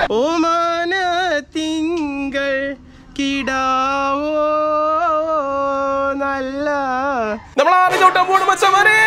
ഓമാന തിങ്കൾ കിടാവോ നല്ല നമ്മൾ ആദ്യം തൊട്ടാൻ പോണ മച്ചമാരെ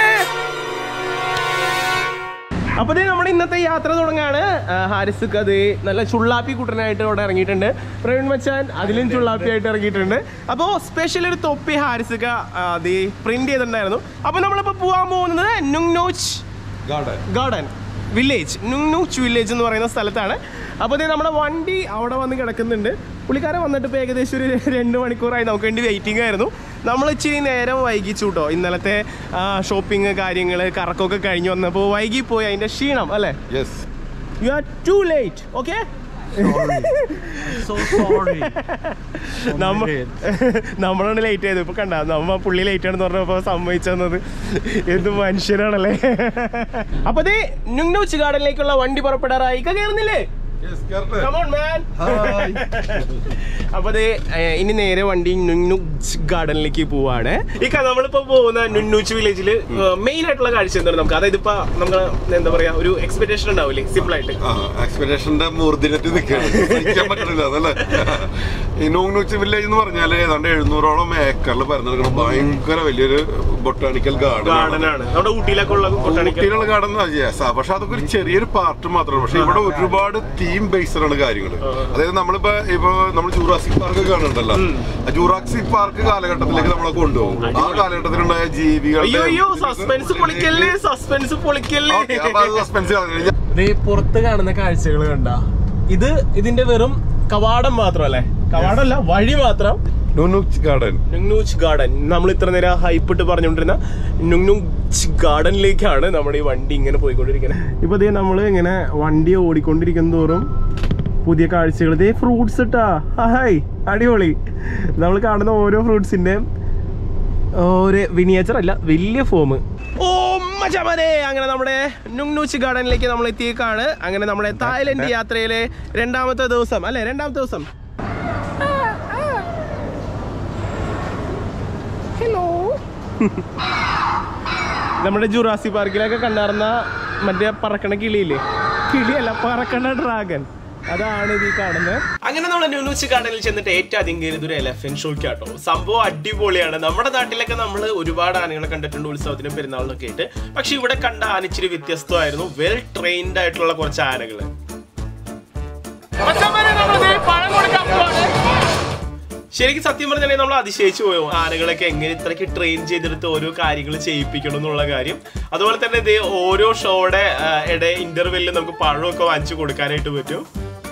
അപ്പൊ ദേ നമ്മുടെ ഇന്നത്തെ യാത്ര തുടങ്ങാണ് ആ, ഹാരിസുക്ക് അത് നല്ല ചുള്ളാപ്പി കുട്ടനായിട്ട് ഇവിടെ ഇറങ്ങിയിട്ടുണ്ട് പ്രവീൺ മച്ചാൻ അതിലും ചുള്ളാപ്പി ആയിട്ട് ഇറങ്ങിയിട്ടുണ്ട് അപ്പോൾ സ്പെഷ്യൽ ഒരു തൊപ്പി ഹാരിസുക്ക അത് പ്രിന്റ് ചെയ്തിട്ടുണ്ടായിരുന്നു അപ്പൊ നമ്മളിപ്പോ പോവാൻ പോകുന്നത് Nong Nooch garden village Nong Nooch village എന്ന് പറയുന്ന സ്ഥലത്താണ് അപ്പോൾ ദേ നമ്മുടെ വണ്ടി അവിടെ വന്ന് കിടക്കുന്നുണ്ട് പുള്ളിക്കാരൻ വന്നിട്ട് ഇപ്പോൾ ഏകദേശം ഒരു രണ്ട് മണിക്കൂറായി നമുക്ക് വേണ്ടി വെയിറ്റിംഗ് ആയിരുന്നു നമ്മൾ ഇച്ചിരി നേരം വൈകിച്ചു കേട്ടോ ഇന്നലത്തെ ഷോപ്പിംഗ് കാര്യങ്ങൾ കറക്കമൊക്കെ കഴിഞ്ഞ് വന്നപ്പോൾ വൈകിപ്പോയി അതിൻ്റെ ക്ഷീണം അല്ലേ yes you are too late okay So sorry. നമ്മ നമ്മളാണ് ലേറ്റ് ചെയ്തത് ഇപ്പൊ കണ്ട നമ്മ പുള്ളി ലേറ്റ് ആണെന്ന് പറഞ്ഞപ്പോ സമ്മതിച്ചത് എന്ത് മനുഷ്യരാണല്ലേ അപ്പൊ ദേ നുങ്നൂച്ച് ഗാർഡനിലേക്കുള്ള വണ്ടി പുറപ്പെടാറായി ഇക്ക കയറുന്നില്ലേ Come on, man. അപ്പൊ ദേ ഏഹ്, ഇനി നേരെ വണ്ടി നുന്നൂച്ച് ഗാർഡനിലേക്ക് പോവാണ് ഇക്ക നമ്മളിപ്പോ പോകുന്ന നുന്നൂച്ച് വില്ലേജില് മെയിൻ ആയിട്ടുള്ള കാഴ്ച എന്താണ് നമുക്ക് അതായത് ഇപ്പൊ നമുക്ക് എന്താ പറയാ ഒരു എക്സ്പെക്ടേഷൻ ഉണ്ടാവില്ലേ സിമ്പിൾ ആയിട്ട് എക്സ്പെക്ടേഷന്റെ മൂർദിനത്തിൽ നിൽക്കുകയാണ് സഹിക്കാൻ പറ്റണില്ല അതല്ലേ ഈ നോങ്നൂച്ച് വില്ലേജ് എന്ന് പറഞ്ഞാല് ഏതാണ്ട് എഴുന്നൂറോളം ഏക്കറിൽ പരന്നെടുക്കുന്ന ഭയങ്കര വലിയൊരു ബൊട്ടാണിക്കൽ ഗാർഡൻ ഗാർഡൻ ആണ് നമ്മുടെ ഊട്ടിയിലൊക്കെ ഉള്ള കൊട്ടാണിക്കൽ കുട്ടികളുടെ ഗാർഡൻ പക്ഷെ അതൊക്കെ ഒരു ചെറിയൊരു പാർട്ട് മാത്രമാണ് പക്ഷെ ഇവിടെ ഒരുപാട് തീം ബേസ്ഡ് ആണ് കാര്യങ്ങൾ അതായത് നമ്മളിപ്പോ ഇപ്പൊ നമ്മൾ ജൂറാസിക് പാർക്ക് കാണുന്നുണ്ടല്ലോ ആ ജൂറാസിക് പാർക്ക് കാലഘട്ടത്തിലേക്ക് നമ്മളെ കൊണ്ടുപോകും ആ കാലഘട്ടത്തിലുണ്ടായ ജീവികൾ അയ്യോ അയ്യോ സസ്പെൻസ് പൊളിക്കല്ലേ സസ്പെൻസ് പൊളിക്കല്ലേ സസ്പെൻസ് കളഞ്ഞു ദേ പുറത്ത് കാണുന്ന കാഴ്ചകൾ കണ്ട ഇത് ഇതിന്റെ വെറും കവാടം മാത്രമല്ലേ കവാടമല്ല വഴി മാത്രം നൂനൂച്ച് ഗാർഡൻ നുങ്നൂച്ച് ഗാർഡൻ നമ്മൾ ഇത്ര നേരം ഹൈപ്പിട്ട് പറഞ്ഞുകൊണ്ടിരുന്ന നുങ്നൂച്ച് ഗാർഡനിലേക്കാണ് നമ്മുടെ ഈ വണ്ടി ഇങ്ങനെ പോയിക്കൊണ്ടിരിക്കുന്നത് ഇപ്പൊ ദേ നമ്മൾ ഇങ്ങനെ വണ്ടി ഓടിക്കൊണ്ടിരിക്കും തോറും പുതിയ കാഴ്ചകൾ ദേ ഫ്രൂട്ട്സ് ഇട്ടാ ഹായ് അടിപൊളി നമ്മൾ കാണുന്ന ഓരോ ഫ്രൂട്ട്സിന്റെയും ഒരു വിനിയേച്ചർ അല്ല വലിയ ഫോം ഓ മച്ചാമനെ അങ്ങനെ നമ്മുടെ നുങ്നൂച്ച് ഗാർഡനിലേക്ക് നമ്മൾ എത്തിയേക്കാണ് അങ്ങനെ നമ്മുടെ തായ്ലൻഡ് യാത്രയിലെ രണ്ടാമത്തെ ദിവസം അല്ലെ രണ്ടാമത്തെ ദിവസം ഹലോ നമ്മുടെ ജുറാസി പാർക്കിലൊക്കെ കണ്ടാർന്ന മറ്റേ പറക്കണ കിളിയില്ലേ കിളിയല്ല പറക്കണ ഡ്രാഗൻ അതാണ് ഇത് ഈ കാണുന്നത് അങ്ങനെ നമ്മൾ ന്യൂനൂച്ച് ഗാർഡനിൽ ചെന്നിട്ട് ഏറ്റവും അധികം കയറിയത് ഒരു എലഫന്റ് ഷോയ്ക്ക് കേട്ടോ സംഭവം അടിപൊളിയാണ് നമ്മുടെ നാട്ടിലൊക്കെ നമ്മൾ ഒരുപാട് ആനകളെ കണ്ടിട്ടുണ്ട് ഉത്സവത്തിനും പെരുന്നാളിനൊക്കെ ആയിട്ട് പക്ഷെ ഇവിടെ കണ്ട ആന ഇച്ചിരി വ്യത്യസ്തമായിരുന്നു വെൽ ട്രെയിൻഡ് ആയിട്ടുള്ള കുറച്ച് ആനകള് ശരിക്കും സത്യം പറഞ്ഞാൽ നമ്മൾ അതിശയിച്ചു പോയോ ആനകളൊക്കെ എങ്ങനെ ഇത്രയ്ക്ക് ട്രെയിൻ ചെയ്തെടുത്ത് ഓരോ കാര്യങ്ങൾ ചെയ്യിപ്പിക്കണം എന്നുള്ള കാര്യം അതുപോലെ തന്നെ ഇത് ഓരോ ഷോയുടെ ഇട ഇന്റർവെല്ലിൽ നമുക്ക് പഴമൊക്കെ വാങ്ങിച്ചു കൊടുക്കാനായിട്ട് പറ്റും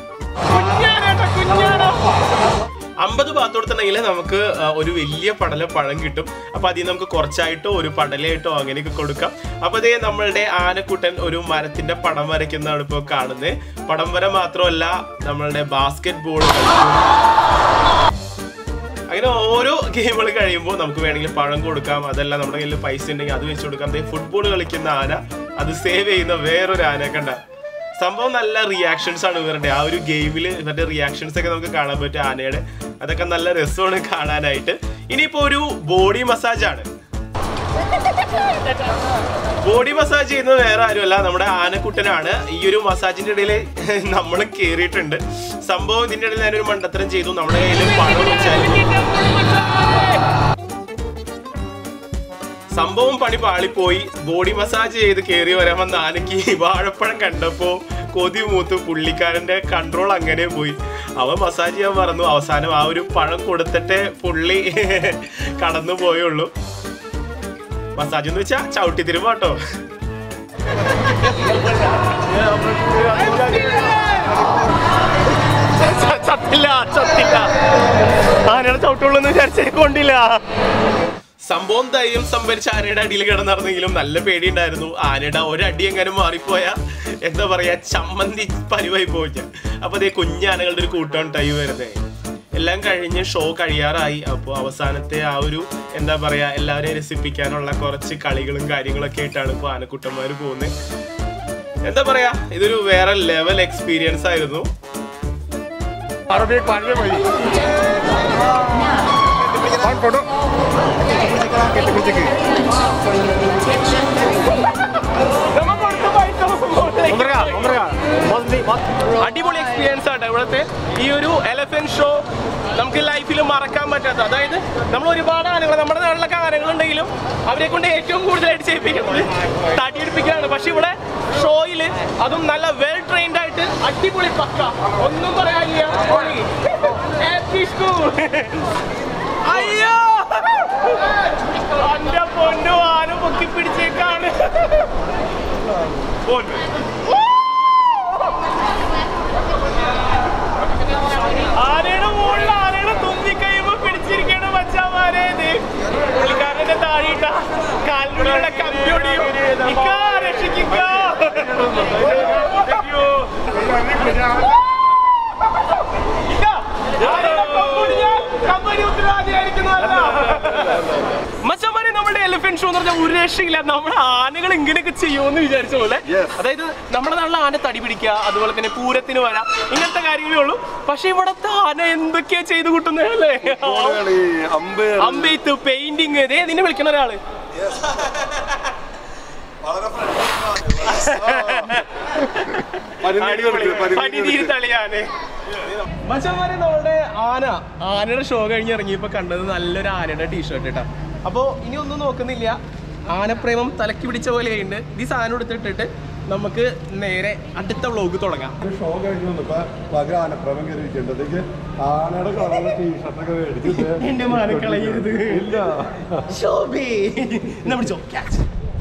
അമ്പത് ഭാഗത്തോടത്തുണ്ടെങ്കിൽ നമുക്ക് ആ, ഒരു വലിയ പടല പഴം കിട്ടും അപ്പൊ അതിൽ നമുക്ക് കുറച്ചായിട്ടോ ഒരു പടലയായിട്ടോ അങ്ങനെയൊക്കെ കൊടുക്കാം അപ്പൊ അതേ നമ്മളുടെ ആനക്കുട്ടൻ ഒരു മരത്തിന്റെ പടം വരയ്ക്കുന്നതാണ് ഇപ്പോൾ കാണുന്നത് പടം വര മാത്രമല്ല നമ്മളുടെ ബാസ്കറ്റ് ബോൾ കളിക്കും അങ്ങനെ ഓരോ ഗെയിമുകൾ കഴിയുമ്പോൾ നമുക്ക് വേണമെങ്കിൽ പഴം കൊടുക്കാം അതല്ല നമ്മുടെ കയ്യിൽ പൈസ ഉണ്ടെങ്കിൽ അത് വെച്ച് കൊടുക്കാം ദേ ഫുട്ബോൾ കളിക്കുന്ന ആന അത് സേവ് ചെയ്യുന്ന വേറൊരു ആന കണ്ട സംഭവം നല്ല റിയാക്ഷൻസ് ആണ് ഇവരുടെ ആ ഒരു ഗെയിമിൽ മറ്റേ റിയാക്ഷൻസ് ഒക്കെ നമുക്ക് കാണാൻ പറ്റും ആനയുടെ അതൊക്കെ നല്ല രസമാണ് കാണാനായിട്ട് ഇനിയിപ്പോ ഒരു ബോഡി മസാജ് ആണ് ബോഡി മസാജ് ചെയ്യുന്നത് വേറെ ആരുമല്ല നമ്മുടെ ആനക്കുട്ടനാണ് ഈ ഒരു മസാജിന്റെ ഇടയിൽ നമ്മൾ കേറിയിട്ടുണ്ട് സംഭവം ഇതിന്റെ ഇടയിൽ ഞാനൊരു മണ്ടത്തരം ചെയ്തു നമ്മുടെ കയ്യിൽ പണം വെച്ചായിരുന്നു സംഭവം പണി പാളിപ്പോയി ബോഡി മസാജ് ചെയ്ത് കയറി വരാൻ വന്ന ആനയ്ക്ക് വാഴപ്പഴം കണ്ടപ്പോ കൊതി മൂത്ത് പുള്ളിക്കാരന്റെ കൺട്രോൾ അങ്ങനെ പോയി അവൻ മസാജ് ചെയ്യാൻ പറഞ്ഞു അവസാനം ആ ഒരു പഴം കൊടുത്തിട്ടേ പുള്ളി കടന്നു പോയുള്ളൂ മസാജ് എന്ന് വെച്ചാ ചവിട്ടി തിരുമ്പാട്ടോ ചത്തില്ല ചത്തില്ല ആനയുടെ ചവിട്ടുള്ളൂ എന്ന് വിചാരിച്ചേ കൊണ്ടില്ല സംഭവം ധൈര്യം സംഭരിച്ച ആനയുടെ അടിയിൽ കിടന്നിറന്നെങ്കിലും നല്ല പേടിയുണ്ടായിരുന്നു ആനയുടെ ഒരടി എങ്ങനെ മാറിപ്പോയാ എന്താ പറയാ ചമ്മന്തി പരിവായി പോയി അപ്പൊ അതേ കുഞ്ഞാനകളുടെ ഒരു കൂട്ടം ടൈ വരുന്നത് എല്ലാം കഴിഞ്ഞ് ഷോ കഴിയാറായി അപ്പോൾ അവസാനത്തെ ആ ഒരു എന്താ പറയാ എല്ലാവരെയും രസിപ്പിക്കാനുള്ള കുറച്ച് കളികളും കാര്യങ്ങളൊക്കെ ആയിട്ടാണ് ഇപ്പോൾ ആനക്കുട്ടന്മാർ പോകുന്നത് എന്താ പറയാ ഇതൊരു വേറെ ലെവൽ എക്സ്പീരിയൻസ് ആയിരുന്നു അടിപൊളി എക്സ്പീരിയൻസ് ആണ് ഇവിടുത്തെ ഈ ഒരു എലഫന്റ് ഷോ നമുക്ക് ലൈഫിൽ മറക്കാൻ പറ്റാത്ത അതായത് നമ്മൾ ഒരുപാട് ആനകൾ നമ്മുടെ നാട്ടിലൊക്കെ ആനകൾ ഉണ്ടെങ്കിലും അവരെ കൊണ്ട് ഏറ്റവും കൂടുതലായിട്ട് ചെയ്യിപ്പിക്കുന്നത് തടിയെടുപ്പിക്കുകയാണ് പക്ഷെ ഇവിടെ ഷോയിൽ അതും നല്ല വെൽ ട്രെയിൻഡ് ആയിട്ട് അടിപൊളി പക്ക ഒന്നും പറയാനില്ല പൊളി. Happy school. അയ്യോ എന്റെ പൊന്നു ആന പൊക്കി പിടിച്ചേക്കാണ് പൊന്നു. ആനയുടെ മുകളിൽ ആനയുടെ തുമ്പി കഴിയുമ്പോ പിടിച്ചിരിക്കണ മച്ചാമാരെ പുള്ളിക്കാരന്റെ താഴെയിട്ട കാലിനുള്ളിലുള്ള കമ്പിയൊടിയും ഇക്കാ രക്ഷിക്കുക മച്ചമാരെ നമ്മുടെ എലിഫന്റ് ഷോ എന്ന് പറഞ്ഞാൽ ഒരു രക്ഷയില്ല നമ്മുടെ ആനകൾ ഇങ്ങനെയൊക്കെ ചെയ്യുമെന്ന് വിചാരിച്ച പോലെ Yes. അതായത് നമ്മുടെ നാട്ടിലെ ആന തടി പിടിക്കുക അതുപോലെ തന്നെ പൂരത്തിന് വരാം ഇങ്ങനത്തെ കാര്യങ്ങളേ ഉള്ളൂ പക്ഷെ ഇവിടത്തെ ആന എന്തൊക്കെയാ ചെയ്ത് കൂട്ടുന്നതല്ലേ കളി, അമ്പ് അമ്പെയ്ത്ത് പെയിന്റിങ് ഇതേ നിന്നെ വിളിക്കുന്ന ഒരാള് പരിപാടി അടിപൊളി. പരിപാടി പനിനീര് തളിയാന് മച്ചന്മാരെ നമ്മുടെ ആന ആനയുടെ ഷോ കഴിഞ്ഞ് ഇറങ്ങിയപ്പോ കണ്ടത് നല്ലൊരു ആനയുടെ ടീഷർട്ട് കേട്ടോ അപ്പോ ഇനി ഒന്നും നോക്കുന്നില്ല ആനപ്രേമം തലക്കി പിടിച്ച പോലെയുണ്ട് ഈ സാധനം എടുത്തിട്ടിട്ട് നമുക്ക് നേരെ അടുത്ത വ്ളോഗ് തുടങ്ങാം ഷോ കഴിഞ്ഞു വന്നപ്പോ പകരം ആനപ്രമം കയറി ഇരിക്കേണ്ടതേക്ക് ആനയുടെ കളറുള്ള ടീഷർട്ടൊക്കെ മേടിച്ചിട്ട് എന്റെ മാനം കളയരുത്. ഇല്ല ശോഭേ എന്നാ പിടിച്ചോ catch.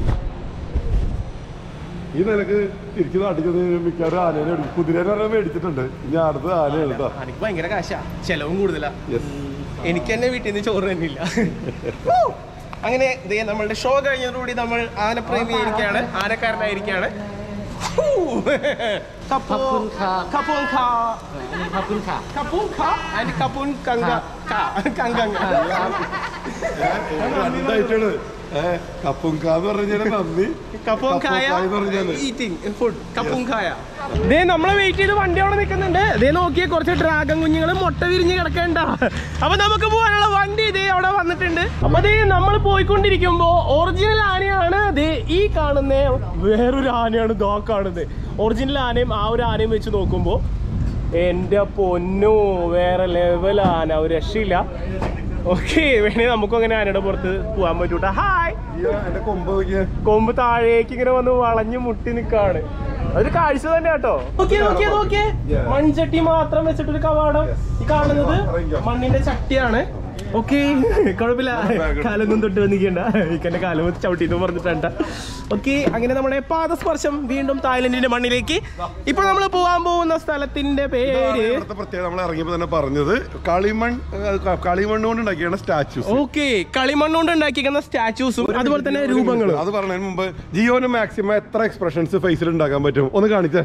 ഈ നിലക്ക് തിരിച്ചു നാട്ടിൽ മിക്കവാറും ആനേനെ മേടിക്കും കുതിരേനെ പറഞ്ഞാൽ മേടിച്ചിട്ടുണ്ട് ഇനി അടുത്ത ആനയാണ് കേട്ടോ എനിക്ക് ഭയങ്കര കാശാ ചെലവും കൂടുതലാ യെസ് എനിക്ക് തന്നെ വീട്ടിൽ നിന്ന് ചോറ് തന്നില്ല അങ്ങനെ ദേ നമ്മളുടെ ഷോ കഴിഞ്ഞതോടുകൂടി നമ്മൾ ആനപ്രേമിയായിരിക്കാണ് ആനക്കാരനായിരിക്കാണ് ഹൂ. കപ്പോ- കപ്പൂൻ ഖാ. കപ്പൂൻ ഖാ and കപ്പൂൻ കങ്ക ഖാ. കങ്കങ്ങ. രണ്ടായിട്ടാണ് ഏഹ് കപ്പുങ്കാന്ന് പറഞ്ഞാല് നന്ദി കപ്പൂൻ ഖായ കപ്പൂങ്കായ എന്ന് പറഞ്ഞാല് ഈറ്റിംഗ് ഫുഡ് കപ്പൂൻ ഖായ ദേ നമ്മളെ വെയിറ്റ് ചെയ്ത് വണ്ടി അവിടെ നിൽക്കുന്നുണ്ട് ദേ നോക്കിയേ കുറച്ച് ഡ്രാഗൺ കുഞ്ഞുങ്ങൾ മുട്ട വിരിഞ്ഞ് കിടക്കണ്ട അപ്പൊ നമുക്ക് പോകാനുള്ള വണ്ടി ഇതേ അവിടെ വന്നിട്ടുണ്ട് അപ്പൊ ദേ നമ്മൾ പോയിക്കൊണ്ടിരിക്കുമ്പോ ഒറിജിനൽ ആനയാണ് ദേ ഈ കാണുന്ന വേറൊരു ആനയാണ് ദോ കാണുന്നത് ഒറിജിനൽ ആനയും ആ ഒരു ആനയും വെച്ച് നോക്കുമ്പോ എന്റെ പൊന്നു വേറെ ലെവൽ ആന ഒരു രക്ഷയില്ല ഓക്കെ വേണേ നമുക്കും അങ്ങനെ ആനയുടെ പുറത്ത് പോകാൻ പറ്റൂട്ടാ ഹായ് ഈ എന്റെ കൊമ്പ് നോക്കിയേ കൊമ്പ് താഴേക്ക് ഇങ്ങനെ വന്ന് വളഞ്ഞു മുട്ടി നിക്കാണ് അതൊരു കാഴ്ച തന്നെ കേട്ടോ നോക്കിയേ നോക്കിയേ നോക്കിയേ Yeah. മൺചട്ടി മാത്രം വെച്ചിട്ടൊരു കവാടം ഈ കാണുന്നത് മണ്ണിന്റെ ചട്ടിയാണ് ഓക്കെ കുഴപ്പമില്ല കാലൊന്നും തൊട്ട് വന്നിക്കണ്ട ഇക്കന്റെ കാലം ചവിട്ടിന്ന് പറഞ്ഞിട്ടുണ്ട് ഓക്കെ അങ്ങനെ നമ്മുടെ പാദസ്പർശം വീണ്ടും തായ്ലൻഡിന്റെ മണ്ണിലേക്ക് ഇപ്പൊ നമ്മൾ പോകാൻ പോകുന്ന സ്ഥലത്തിന്റെ ഇതാണ് പേര് ഇവിടുത്തെ പ്രത്യേകത നമ്മൾ ഇറങ്ങിയപ്പോ തന്നെ പറഞ്ഞത് കളിമൺ ഏഹ്, ക- കളിമണ്ണ് കൊണ്ട് ഉണ്ടാക്കിയാണ് സ്റ്റാച്യൂസ് ഓക്കെ കളിമണ്ണ് കൊണ്ട് ഉണ്ടാക്കിയിരിക്കുന്ന സ്റ്റാച്യൂസും അതുപോലെ തന്നെ രൂപങ്ങളും അത് പറഞ്ഞതിന് മുമ്പ് ജിയോന് മാക്സിമം എത്ര എക്സ്പ്രഷൻസ് ഫേസിൽ ഉണ്ടാക്കാൻ പറ്റും ഒന്ന് കാണിച്ചേ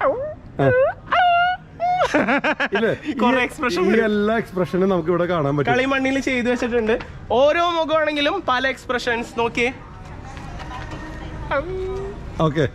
ഇല്ലേ കുറെ ഈ- expression ഈ വരും. എല്ലാ എക്സ്പ്രഷനും നമുക്ക് ഇവിടെ കാണാൻ പറ്റും കളിമണ്ണിൽ ചെയ്തു വെച്ചിട്ടുണ്ട് ഓരോ മുഖമാണെങ്കിലും പല എക്സ്പ്രഷൻസ് നോക്കിയേ ഓക്കെ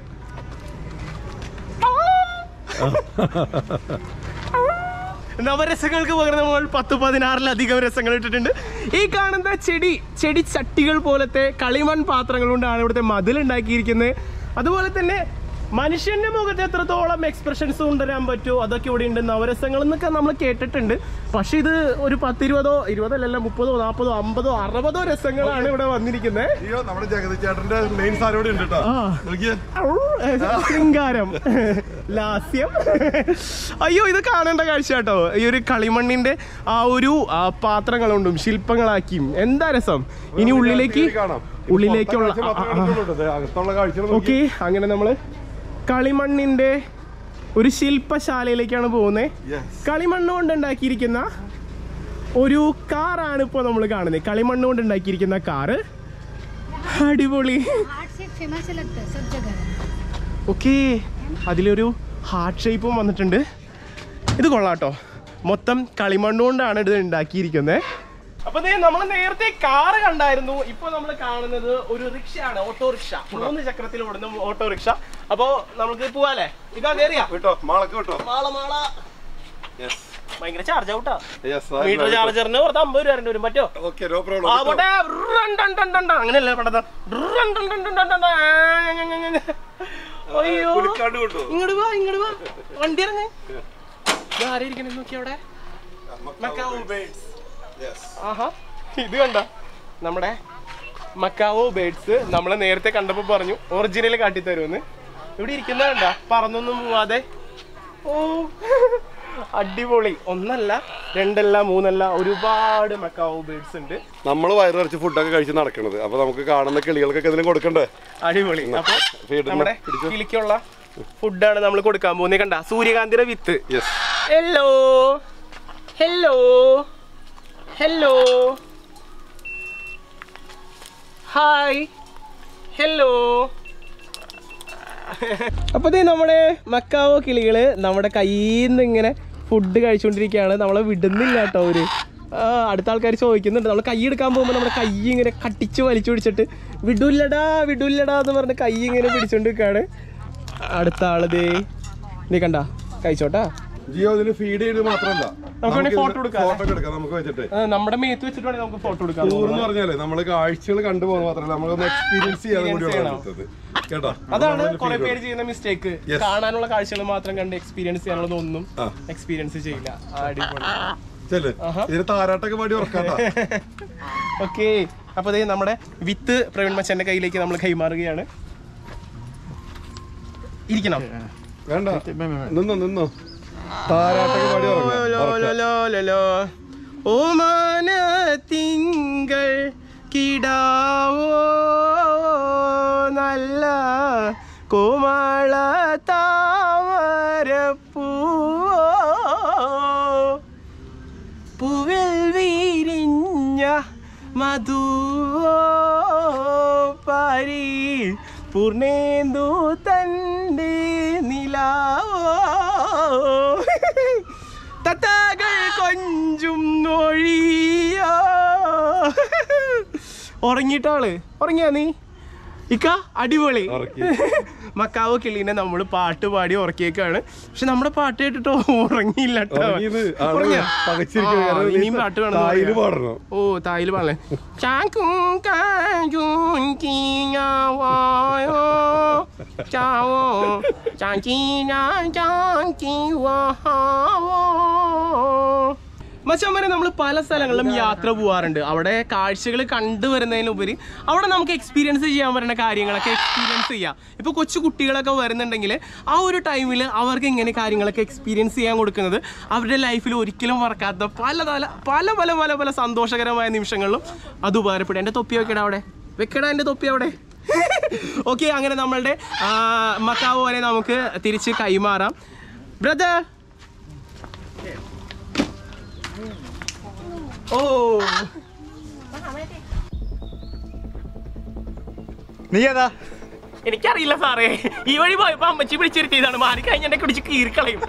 നവരസങ്ങൾക്ക് പകരം നമ്മൾ പത്ത് പതിനാറിലധികം രസങ്ങൾ ഇട്ടിട്ടുണ്ട് ഈ കാണുന്ന ചെടി ചെടി ചട്ടികൾ പോലത്തെ കളിമൺ പാത്രങ്ങൾ കൊണ്ടാണ് ഇവിടുത്തെ മതിൽ ഉണ്ടാക്കിയിരിക്കുന്നത് അതുപോലെ തന്നെ മനുഷ്യന്റെ മുഖത്ത് എത്രത്തോളം എക്സ്പ്രഷൻസ് കൊണ്ടുവരാൻ പറ്റുമോ അതൊക്കെ ഇവിടെ ഉണ്ട് നവരസങ്ങൾ എന്നൊക്കെ നമ്മൾ കേട്ടിട്ടുണ്ട് പക്ഷെ ഇത് ഒരു പത്തിരുപതോ ഇരുപതല്ലല്ല മുപ്പതോ നാൽപ്പതോ അമ്പതോ അറുപതോ രസങ്ങളാണ് ഇവിടെ വന്നിരിക്കുന്നത് ജിയോ നമ്മുടെ ജഗതി ചേട്ടന്റെ മെയിൻ സാധനം ഇവിടെ ഉണ്ട് കേട്ടോ ആ. നോക്കിയേ ശൃംഗാരം ലാസ്യം അയ്യോ ഇത് കാണേണ്ട കാഴ്ച കേട്ടോ ഈ ഒരു കളിമണ്ണിന്റെ ആ ഒരു ആ, പാത്രങ്ങളുണ്ടും ശില്പങ്ങളാക്കിയും എന്താ രസം ഇനി ഉള്ളിലേക്ക് കേറി കാണാം. ഇത് ഉള്ളിലേക്കുള്ള പുറത്തെ കാഴ്ച മാത്രമേ കണ്ടിട്ടുള്ളൂ. ദേ അകത്തുള്ള കാഴ്ചകൾ നോക്കി. ഓക്കെ അങ്ങനെ നമ്മള് കളിമണ്ണിന്റെ ഒരു ശില്പശാലയിലേക്കാണ് പോകുന്നത് Yes. കളിമണ്ണ് കൊണ്ട് ഉണ്ടാക്കിയിരിക്കുന്ന ഒരു കാറാണ് ഇപ്പോൾ നമ്മൾ കാണുന്നത് കളിമണ്ണ് കൊണ്ട് ഉണ്ടാക്കിയിരിക്കുന്ന കാറ് അടിപൊളി हार्ट से फेमस लगता है सब जगह ഓക്കെ അതിലൊരു ഹാർട്ട് ഷേപ്പും വന്നിട്ടുണ്ട് ഇത് കൊള്ളാട്ടോ മൊത്തം കളിമണ്ണ് കൊണ്ടാണ് ഇത് ഉണ്ടാക്കിയിരിക്കുന്നത് അപ്പൊ നമ്മൾ നേരത്തെ കാറ് കണ്ടായിരുന്നു ഇപ്പൊ നമ്മൾ കാണുന്നത് ഒരു റിക്ഷയാണ് ഓട്ടോറിക്ഷ മൂന്ന് ചക്രത്തിൽ ഓടുന്ന ഓട്ടോറിക്ഷ അപ്പോ നമുക്ക് പോവാല്ലേ ഇതാ കേറിയാ വിട്ടോ മാളക്ക് വിട്ടോ മാള മാള ഭയങ്കര ചാർജ് ഔട്ടാ യെസ് മീറ്റർ ചാർജറിന് പുറത്ത് അമ്പത് രൂപ വരേണ്ടി വരും പറ്റോ ഓക്കെ നോ ആ പ്രോബ്ലം പോട്ടെ റൺ ടൺ ടൺ ടൺ ടൺ. അങ്ങനെയല്ലേ പണ്ടത് റൺ ടൺ ടൺ ടൺ ടൺ ടൺ. ആ, ഞ, ഞ, ഞ, ഞ. അയ്യോ കുലുക്കാണ്ട് കൊണ്ടുപോകും ഇങ്ങോട്ട് വാ ഇങ്ങോട്ട് വാ വണ്ടി ഇറങ്ങ് ആരായിരിക്കണേ നോക്കി അവിടെ മക്കാവോ ബേഡ്സ് ആഹാ ഇത് കണ്ട നമ്മുടെ മക്കാവോ ബേഡ്സ് നമ്മളെ നേരത്തെ കണ്ടപ്പോ പറഞ്ഞു ഒറിജിനൽ കാട്ടിത്തരുമെന്ന് ഇവിടെ ഇരിക്കുന്ന കണ്ട പറന്നൊന്നും പോവാതെ ഓ അടിപൊളി ഒന്നല്ല രണ്ടല്ല മൂന്നല്ല ഒരുപാട് മക്കാവോ ബേഡ്സ് ഉണ്ട് നമ്മൾ വയറിറച്ച് ഫുഡൊക്കെ കഴിച്ച് നടക്കണത് അപ്പൊ നമുക്ക് കാണുന്ന കിളികൾക്കൊക്കെ ഇതിനും കൊടുക്കണ്ടേ അടിപൊളി അപ്പൊ ഫീഡിന് നമ്മുടെ പിടിച്ചോ. കിളിക്കുള്ള ഫുഡാണ് നമ്മൾ കൊടുക്കാൻ പോകുന്നത് കണ്ട സൂര്യകാന്തിയുടെ വിത്ത് yes hello hello hello hi hello അപ്പൊ ദേ നമ്മുടെ മക്കാവോ കിളികള് നമ്മുടെ കയ്യിൽ നിന്ന് ഇങ്ങനെ ഫുഡ് കഴിച്ചുകൊണ്ടിരിക്കുകയാണ് നമ്മളെ വിടുന്നില്ല കേട്ടോ അവര് ആ, അടുത്ത ആൾക്കാർ ചോദിക്കുന്നുണ്ട് നമ്മൾ കൈ എടുക്കാൻ പോകുമ്പോൾ നമ്മുടെ കൈ ഇങ്ങനെ കട്ടിച്ച് വലിച്ചു പിടിച്ചിട്ട് വിടൂല്ലടാ വിടൂല്ലടാ എന്ന് പറഞ്ഞ് കൈ ഇങ്ങനെ പിടിച്ചോണ്ട് നിൽക്കാണ് അടുത്ത ആള് ദേ നീ കണ്ട കഴിച്ചോട്ടാ ജിയോ ഇതിന് ഫീഡ് ചെയ്ത് മാത്രമല്ല നമുക്ക് വേണേ photo എടുക്കാം, ഫോട്ടോ എടുക്കാം നമുക്ക് വെച്ചിട്ട് ആ, നമ്മുടെ മേത്ത് വെച്ചിട്ട് വേണമെങ്കിൽ നമുക്ക് ഫോട്ടോ എടുക്കാം ടൂർ എന്ന് പറഞ്ഞാലേ നമ്മള് കാഴ്ചകൾ കണ്ടുപോകുന്ന മാത്രമല്ല നമ്മളൊന്ന് എക്സ്പീരിയൻസ് ചെയ്യാതെ കൂടി ചെയ്യണം. എടുത്തത് കേട്ടോ അതാണ് നമ്മളൊരു കുറെ feel പേര് ചെയ്യുന്ന മിസ്റ്റേക്ക് Yes. കാണാനുള്ള കാഴ്ചകൾ മാത്രം കണ്ട് എക്സ്പീരിയൻസ് ചെയ്യാനുള്ളതൊന്നും ആ. എക്സ്പീരിയൻസ് ചെയ്യില്ല ആ, അടിപൊളി ചെല്ല് ഇതിന് താരാട്ടൊക്കെ പാടി ഉറക്കാട്ടാ ഓക്കെ അപ്പൊ അതേ നമ്മുടെ വിത്ത് പ്രവീൺ മച്ചന്റെ കയ്യിലേക്ക് നമ്മൾ കൈമാറുകയാണ് ഇരിക്കണം വേണ്ട നിന്നോ നിന്നോ താരാട്ടൊക്കെ പാടി ഉറങ്ങാം ലോലോലോലോലോ. ഓമാന തിങ്കൾ കിടാവോ നല്ല കോമള താമരപ്പൂവോ പൂവിൽ വീരിഞ്ഞ മധുവോ പാരി പൂർണേന്ദു തൻ്റെ നിലാവോ തത്തകൾ കൊഞ്ചും നൊഴിയോ ഉറങ്ങിയിട്ടാള് ഉറങ്ങിയാ നീ ഇക്ക അടിപൊളി ഉറക്കി. മക്കാവോ കിളീനെ നമ്മൾ പാട്ട് പാടി ഉറക്കിയേക്കാണ് പക്ഷെ നമ്മുടെ പാട്ട് കേട്ടിട്ടോ ഉറങ്ങിയില്ല ട്ടോ. ഉറങ്ങിയത് ആള് ഉറങ്ങിയോ? പകച്ചിരിക്കുന്നു. ആ, കാരണം ഇനിയും പാട്ട് വേണം തായില് പാടണം. ഓ തായില് പാടല്ലേ ചാക്കും കാജും കിയാവായോ ചാവോ ചാങ്കീന ചാങ്കി വാവോ മച്ചാൻ വരെ നമ്മൾ പല സ്ഥലങ്ങളിലും യാത്ര പോവാറുണ്ട് അവിടെ കാഴ്ചകൾ കണ്ടുവരുന്നതിനുപരി അവിടെ നമുക്ക് എക്സ്പീരിയൻസ് ചെയ്യാൻ പറ്റുന്ന കാര്യങ്ങളൊക്കെ എക്സ്പീരിയൻസ് ചെയ്യാം ഇപ്പോൾ കൊച്ചു കുട്ടികളൊക്കെ വരുന്നുണ്ടെങ്കിൽ ആ ഒരു ടൈമിൽ അവർക്ക് ഇങ്ങനെ കാര്യങ്ങളൊക്കെ എക്സ്പീരിയൻസ് ചെയ്യാൻ കൊടുക്കുന്നത് അവരുടെ ലൈഫിൽ ഒരിക്കലും മറക്കാത്ത പല പല പല പല പല പല സന്തോഷകരമായ നിമിഷങ്ങളിലും അത് ഉപകാരപ്പെടും എൻ്റെ തൊപ്പി വെക്കടാ അവിടെ വെക്കടാ എൻ്റെ തൊപ്പി അവിടെ ഓക്കെ അങ്ങനെ നമ്മളുടെ ആ, മക്കാവോ വരെ നമുക്ക് തിരിച്ച് കൈമാറാം ബ്രദർ ഓ നീ ഏതാ എനിക്കറിയില്ല സാറേ ഈ വഴി പോയപ്പോ അമ്മച്ചി പിടിച്ചിരുത്തിയതാണ് മാറി കഴിഞ്ഞ എന്നെ കുടിച്ച് കീറിക്കളയും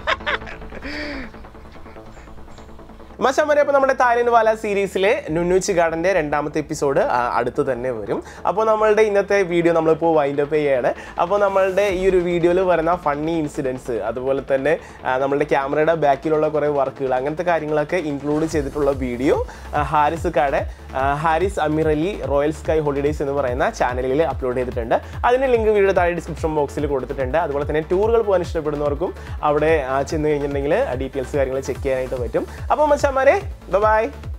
മച്ചാൻ അപ്പോൾ നമ്മുടെ തായ്ലൻഡ് വാല സീരീസിലെ നുന്നൂച്ച് ഗാർഡൻ്റെ രണ്ടാമത്തെ എപ്പിസോഡ് അടുത്ത് തന്നെ വരും അപ്പോൾ നമ്മളുടെ ഇന്നത്തെ വീഡിയോ നമ്മളിപ്പോൾ വൈൻഡ് അപ്പ് ചെയ്യാണ് അപ്പോൾ നമ്മളുടെ ഈ ഒരു വീഡിയോയിൽ വരുന്ന ഫണ്ണി ഇൻസിഡൻസ് അതുപോലെ തന്നെ ആ, നമ്മളുടെ ക്യാമറയുടെ ബാക്കിലുള്ള കുറേ വർക്കുകൾ അങ്ങനത്തെ കാര്യങ്ങളൊക്കെ ഇൻക്ലൂഡ് ചെയ്തിട്ടുള്ള വീഡിയോ ഹാരിസ് കാടെ Haris Ameer Ali Royal Sky Holidays എന്ന് പറയുന്ന ചാനലിൽ അപ്ലോഡ് ചെയ്തിട്ടുണ്ട് അതിന് ലിങ്ക് വീഡിയോ താഴെ ഡിസ്ക്രിപ്ഷൻ ബോക്സിൽ കൊടുത്തിട്ടുണ്ട് അതുപോലെ തന്നെ ടൂറുകൾ പോകാൻ ഇഷ്ടപ്പെടുന്നവർക്കും അവിടെ ആ, ചെന്ന് കഴിഞ്ഞിട്ടുണ്ടെങ്കിൽ ഡീറ്റെയിൽസ് കാര്യങ്ങൾ ചെക്ക് ചെയ്യാനായിട്ട് പറ്റും അപ്പോൾ മച്ചാമാരെ ബൈ